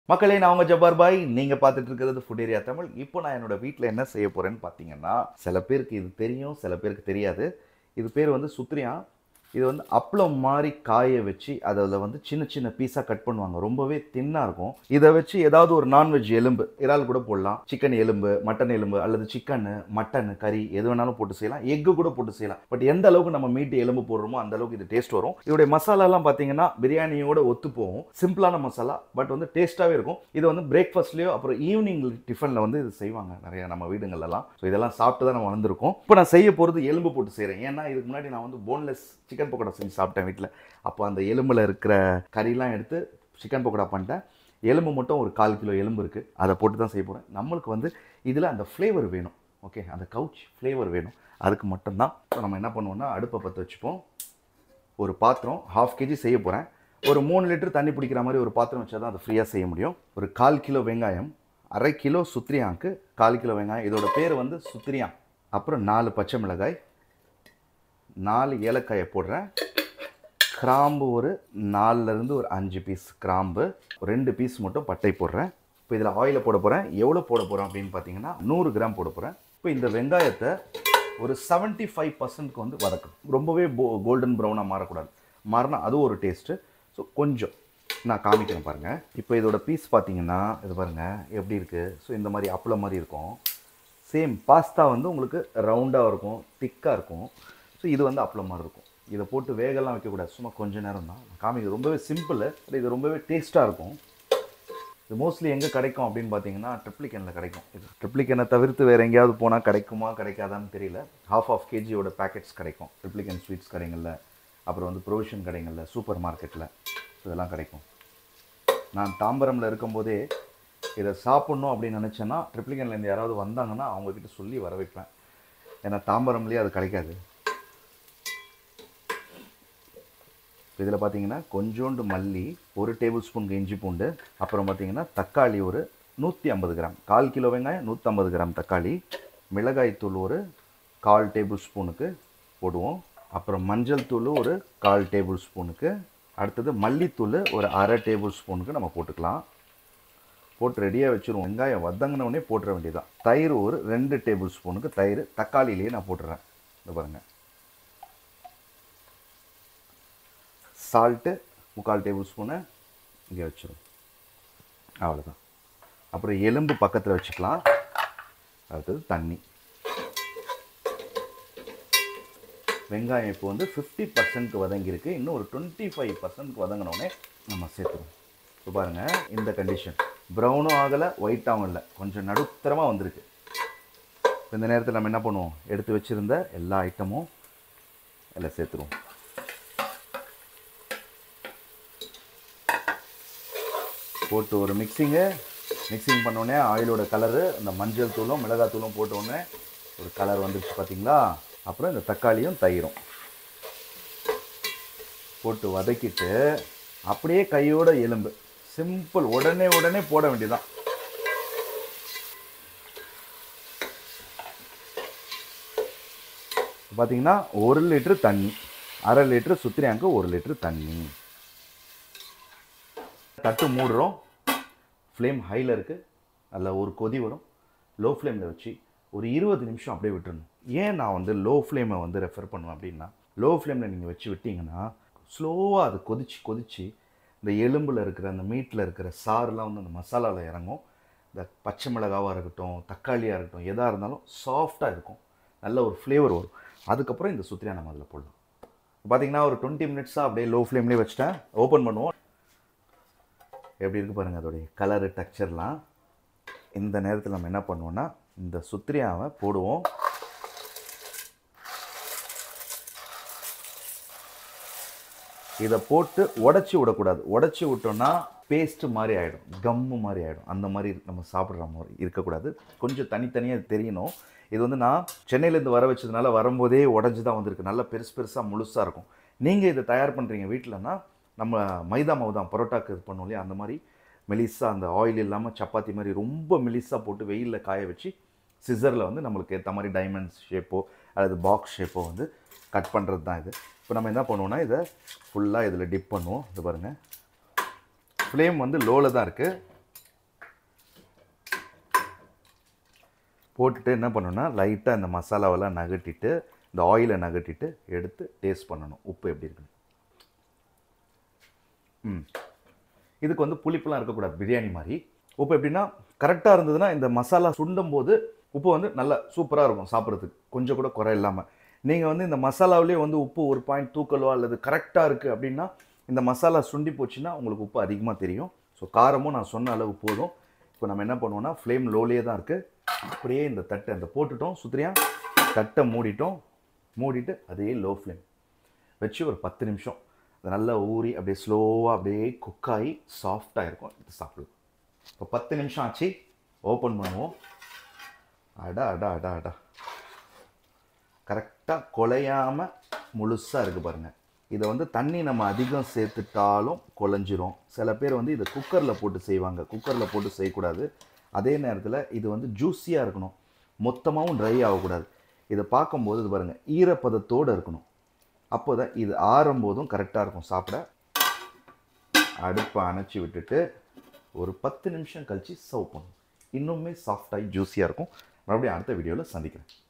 மக்களே நான் உங்க ஜப்பார் பாய் நீங்க பார்த்துட்டு இருக்கிறது ஃபுட் ஏரியா தமிழ் இப்போ நான் என்னோட வீட்டில் என்ன செய்ய போறேன்னு பார்த்தீங்கன்னா சில பேருக்கு இது தெரியும் சில பேருக்கு தெரியாது இது பேர் வந்து சுத்ரியா இது வந்து அப்பளம் மாதிரி காய வச்சு அதில் வந்து சின்ன சின்ன பீஸாக கட் பண்ணுவாங்க ரொம்பவே தின்னாக இருக்கும் இதை வச்சு ஏதாவது ஒரு நான்வெஜ் எலும்பு இறால் கூட போடலாம் சிக்கன் எலும்பு மட்டன் எலும்பு அல்லது சிக்கனு மட்டன் கறி எது வேணாலும் போட்டு செய்யலாம் எக்கு கூட போட்டு செய்யலாம் பட் எந்த அளவுக்கு நம்ம மீட் எலும்பு போடுறோமோ அந்த அளவுக்கு இது டேஸ்ட் வரும் இதோடைய மசாலாலாம் பார்த்தீங்கன்னா பிரியாணியோட ஒத்து போகும் சிம்பிளான மசாலா பட் வந்து டேஸ்ட்டாகவே இருக்கும் இது வந்து பிரேக்ஃபாஸ்ட்லேயோ அப்புறம் ஈவினிங் டிஃபனில் வந்து இது செய்வாங்க நிறைய நம்ம வீடுங்கள்லாம் ஸோ இதெல்லாம் சாப்பிட்டு தான் நம்ம வந்திருக்கோம் இப்போ நான் செய்ய போகிறது எலும்பு போட்டு செய்கிறேன் ஏன்னா இதுக்கு முன்னாடி நான் வந்து போன்லெஸ் சிக்கன் பக்கோடா செஞ்சு சாப்பிட்டேன் வீட்டில் அப்போ அந்த எலும்பில் இருக்கிற கறிலாம் எடுத்து சிக்கன் பக்கோடா பண்ணிட்டேன் எலும்பு மட்டும் ஒரு கால் கிலோ எலும்பு இருக்குது அதை போட்டு தான் செய்ய போகிறேன் நம்மளுக்கு வந்து இதில் அந்த ஃப்ளேவர் வேணும் ஓகே அந்த கவுச் ஃப்ளேவர் வேணும் அதுக்கு மட்டும்தான் ஸோ நம்ம என்ன பண்ணுவோம்னா அடுப்பை பற்ற வச்சுப்போம் ஒரு பாத்திரம் ஹாஃப் கேஜி செய்ய போகிறேன் ஒரு மூணு லிட்டர் தண்ணி பிடிக்கிற மாதிரி ஒரு பாத்திரம் வச்சா தான் அதை ஃப்ரீயாக செய்ய முடியும் ஒரு கால் கிலோ வெங்காயம் அரை கிலோ சுத்ரியாங்க்கு கால் கிலோ வெங்காயம் இதோட பேர் வந்து சுத்ரியா அப்புறம் நாலு பச்சை மிளகாய் நாலு ஏலக்காயை போடுறேன் கிராம்பு ஒரு நாலுலேருந்து ஒரு அஞ்சு பீஸ் கிராம்பு ரெண்டு பீஸ் மட்டும் பட்டை போடுறேன் இப்போ இதில் ஆயிலை போட போகிறேன் எவ்வளோ போட போகிறோம் அப்படின்னு பார்த்தீங்கன்னா நூறு கிராம் போட போகிறேன் இப்போ இந்த வெங்காயத்தை ஒரு 75% ஃபைவ் பர்சன்ட்க்கு வந்து வதக்கணும் ரொம்பவே போ கோல்டன் ப்ரௌனாக மாறக்கூடாது மாறினா அது ஒரு டேஸ்ட்டு ஸோ கொஞ்சம் நான் காமிக்கிறேன் பாருங்கள் இப்போ இதோட பீஸ் பார்த்தீங்கன்னா இது பாருங்கள் எப்படி இருக்குது ஸோ இந்த மாதிரி அப்பளம் மாதிரி இருக்கும் சேம் பாஸ்தா வந்து உங்களுக்கு ரவுண்டாக இருக்கும் திக்காக இருக்கும் ஸோ இது வந்து அப்பளம் மாதிரி இருக்கும் இதை போட்டு வேகலாம் வைக்கக்கூடாது சும்மா கொஞ்ச நேரம் தான் காமிக்கிறது ரொம்பவே சிம்பிள் இது ரொம்பவே டேஸ்ட்டாக இருக்கும் இது மோஸ்ட்லி எங்கே கிடைக்கும் அப்படின்னு பார்த்தீங்கன்னா ட்ரிப்ளிகனில் கிடைக்கும் இது ட்ரிப்ளிகனை தவிர்த்து வேறு எங்கேயாவது போனால் கிடைக்குமா கிடைக்காதான்னு தெரியல ஹாஃப் ஆஃப் கேஜியோட பேக்கெட்ஸ் கிடைக்கும் ட்ரிப்ளிகன் ஸ்வீட்ஸ் கடைகளில் அப்புறம் வந்து ப்ரொவிஷன் கடைகளில் சூப்பர் மார்க்கெட்டில் இதெல்லாம் கிடைக்கும் நான் தாம்பரமில் இருக்கும்போதே இதை சாப்பிட்ணும் அப்படின்னு நினச்சேன்னா ட்ரிப்ளிகன்லேருந்து யாராவது வந்தாங்கன்னா அவங்கக்கிட்ட சொல்லி வர வைப்பேன் ஏன்னா தாம்பரம்லேயே அது கிடைக்காது இதில் பார்த்தீங்கன்னா கொஞ்சோண்டு மல்லி ஒரு டேபிள் ஸ்பூன் இஞ்சி பூண்டு அப்புறம் பார்த்தீங்கன்னா தக்காளி ஒரு நூற்றி ஐம்பது கிராம் கால் கிலோ வெங்காயம் நூற்றம்பது கிராம் தக்காளி மிளகாய் தூள் ஒரு கால் டேபிள் ஸ்பூனுக்கு போடுவோம் அப்புறம் மஞ்சள் தூள் ஒரு கால் டேபிள் ஸ்பூனுக்கு அடுத்தது மல்லித்தூள் ஒரு அரை டேபிள் ஸ்பூனுக்கு நம்ம போட்டுக்கலாம் போட்டு ரெடியாக வச்சுருவோம் வெங்காயம் வதங்கினவுடனே போட்டுற வேண்டியதான் தயிர் ஒரு ரெண்டு டேபிள் ஸ்பூனுக்கு தயிர் தக்காளியிலேயே நான் போட்டுறேன் இந்த பாருங்கள் சால்ட்டு முக்கால் டேபிள் ஸ்பூனை இங்கே வச்சிரும் அவ்வளோதான் அப்புறம் எலும்பு பக்கத்தில் வச்சுக்கலாம் அடுத்தது தண்ணி வெங்காயம் இப்போ வந்து ஃபிஃப்டி பர்சன்ட் வதங்கியிருக்கு இன்னும் ஒரு டுவெண்ட்டி ஃபைவ் பர்சன்ட் வதங்கினோடனே நம்ம சேர்த்துருவோம் இப்போ பாருங்கள் இந்த கண்டிஷன் ப்ரௌனும் ஆகலை ஒயிட்டாகவும் இல்லை கொஞ்சம் நடுத்தரமாக வந்திருக்கு இந்த நேரத்தில் நம்ம என்ன பண்ணுவோம் எடுத்து வச்சுருந்த எல்லா ஐட்டமும் எல்லாம் சேர்த்துருவோம் போட்டு ஒரு மிக்சிங்கு மிக்சிங் பண்ணோடனே ஆயிலோட கலரு அந்த மஞ்சள் தூளும் மிளகாய் தூளும் போட்ட உடனே ஒரு கலர் வந்துருச்சு பார்த்தீங்களா அப்புறம் இந்த தக்காளியும் தயிரும் போட்டு வதக்கிட்டு அப்படியே கையோட எலும்பு சிம்பிள் உடனே உடனே போட வேண்டியதான் பார்த்தீங்கன்னா ஒரு லிட்டரு தண்ணி அரை லிட்டரு சுத்திரியாங்க ஒரு லிட்டரு தண்ணி தட்டு மூடுறோம் ஃப்ளேம் ஹையில் இருக்குது அதில் ஒரு கொதி வரும் லோ ஃப்ளேமில் வச்சு ஒரு இருபது நிமிஷம் அப்படியே விட்டுறணும் ஏன் நான் வந்து லோ ஃப்ளேமை வந்து ரெஃபர் பண்ணுவேன் அப்படின்னா லோ ஃப்ளேமில் நீங்கள் வச்சு விட்டிங்கன்னா ஸ்லோவாக அது கொதிச்சு கொதிச்சு இந்த எலும்பில் இருக்கிற அந்த மீட்டில் இருக்கிற சாறுலாம் வந்து அந்த மசாலாவில் இறங்கும் இந்த பச்சை மிளகாவாக இருக்கட்டும் தக்காளியாக இருக்கட்டும் எதாக இருந்தாலும் சாஃப்டாக இருக்கும் நல்ல ஒரு ஃப்ளேவர் வரும் அதுக்கப்புறம் இந்த சுத்திரியா நம்ம அதில் போடலாம் பார்த்தீங்கன்னா ஒரு டுவெண்ட்டி மினிட்ஸாக அப்படியே லோ ஃப்ளேம்லேயே வச்சுட்டேன் ஓப்பன் பண்ணுவோம் எப்படி இருக்கு பாருங்கள் அதோடைய கலரு டெக்ஸ்சர்லாம் இந்த நேரத்தில் நம்ம என்ன பண்ணுவோம்னா இந்த சுத்திரியாவை போடுவோம் இதை போட்டு உடச்சி விடக்கூடாது உடச்சி விட்டோம்னா பேஸ்ட்டு மாதிரி ஆகிடும் கம்மு மாதிரி ஆகிடும் அந்த மாதிரி நம்ம சாப்பிட்ற மாதிரி இருக்கக்கூடாது கொஞ்சம் தனித்தனியாக தெரியணும் இது வந்து நான் சென்னையிலேருந்து வர வச்சதுனால வரும்போதே உடஞ்சி தான் வந்திருக்கு நல்லா பெருசு பெருசாக முழுசாக இருக்கும் நீங்கள் இதை தயார் பண்ணுறீங்க வீட்டிலனா நம்ம மைதா மாவு தான் பரோட்டாக்கு இது பண்ணுவோம் இல்லையா அந்த மாதிரி மெலிசா அந்த ஆயில் இல்லாமல் சப்பாத்தி மாதிரி ரொம்ப மெலிசாக போட்டு வெயிலில் காய வச்சு சிசரில் வந்து நம்மளுக்கு ஏற்ற மாதிரி டைமண்ட்ஸ் ஷேப்போ அல்லது பாக்ஸ் ஷேப்போ வந்து கட் பண்ணுறது தான் இது இப்போ நம்ம என்ன பண்ணுவோம்னா இதை ஃபுல்லாக இதில் டிப் பண்ணுவோம் இது பாருங்கள் ஃப்ளேம் வந்து லோவில் தான் இருக்குது போட்டுட்டு என்ன பண்ணணும்னா லைட்டாக இந்த மசாலாவெல்லாம் நகட்டிட்டு இந்த ஆயிலை நகட்டிட்டு எடுத்து டேஸ்ட் பண்ணணும் உப்பு எப்படி இருக்குன்னு ம் இதுக்கு வந்து புளிப்புலாம் இருக்கக்கூடாது பிரியாணி மாதிரி உப்பு எப்படின்னா கரெக்டாக இருந்ததுன்னா இந்த மசாலா சுண்டும் போது உப்பு வந்து நல்லா சூப்பராக இருக்கும் சாப்பிட்றதுக்கு கொஞ்சம் கூட குறை இல்லாமல் நீங்கள் வந்து இந்த மசாலாவிலே வந்து உப்பு ஒரு பாயிண்ட் தூக்கலோ அல்லது கரெக்டாக இருக்குது அப்படின்னா இந்த மசாலா சுண்டி போச்சுன்னா உங்களுக்கு உப்பு அதிகமாக தெரியும் ஸோ காரமும் நான் சொன்ன அளவு போதும் இப்போ நம்ம என்ன பண்ணுவோம்னா ஃப்ளேம் லோலேயே தான் இருக்குது அப்படியே இந்த தட்டை அந்த போட்டுட்டோம் சுத்திரியா தட்டை மூடிட்டோம் மூடிட்டு அதே லோ ஃப்ளேம் வச்சு ஒரு பத்து நிமிஷம் அது நல்லா ஊறி அப்படியே ஸ்லோவாக அப்படியே குக் ஆகி சாஃப்டாக இருக்கும் இது சாப்பிடுவோம் இப்போ பத்து நிமிஷம் ஆச்சு ஓப்பன் பண்ணுவோம் அடா அடா அடா அடா கரெக்டாக குலையாமல் முழுசாக இருக்குது பாருங்கள் இதை வந்து தண்ணி நம்ம அதிகம் சேர்த்துட்டாலும் குழஞ்சிரும் சில பேர் வந்து இதை குக்கரில் போட்டு செய்வாங்க குக்கரில் போட்டு செய்யக்கூடாது அதே நேரத்தில் இது வந்து ஜூஸியாக இருக்கணும் மொத்தமாகவும் ட்ரை ஆகக்கூடாது இதை பார்க்கும்போது இது பாருங்கள் ஈரப்பதத்தோடு இருக்கணும் அப்போ தான் இது ஆறும்போதும் கரெக்டாக இருக்கும் சாப்பிட அடுப்பை அணைச்சி விட்டுட்டு ஒரு பத்து நிமிஷம் கழித்து சர்வ் பண்ணும் இன்னுமே சாஃப்டாகி ஜூஸியாக இருக்கும் மறுபடியும் அடுத்த வீடியோவில் சந்திக்கிறேன்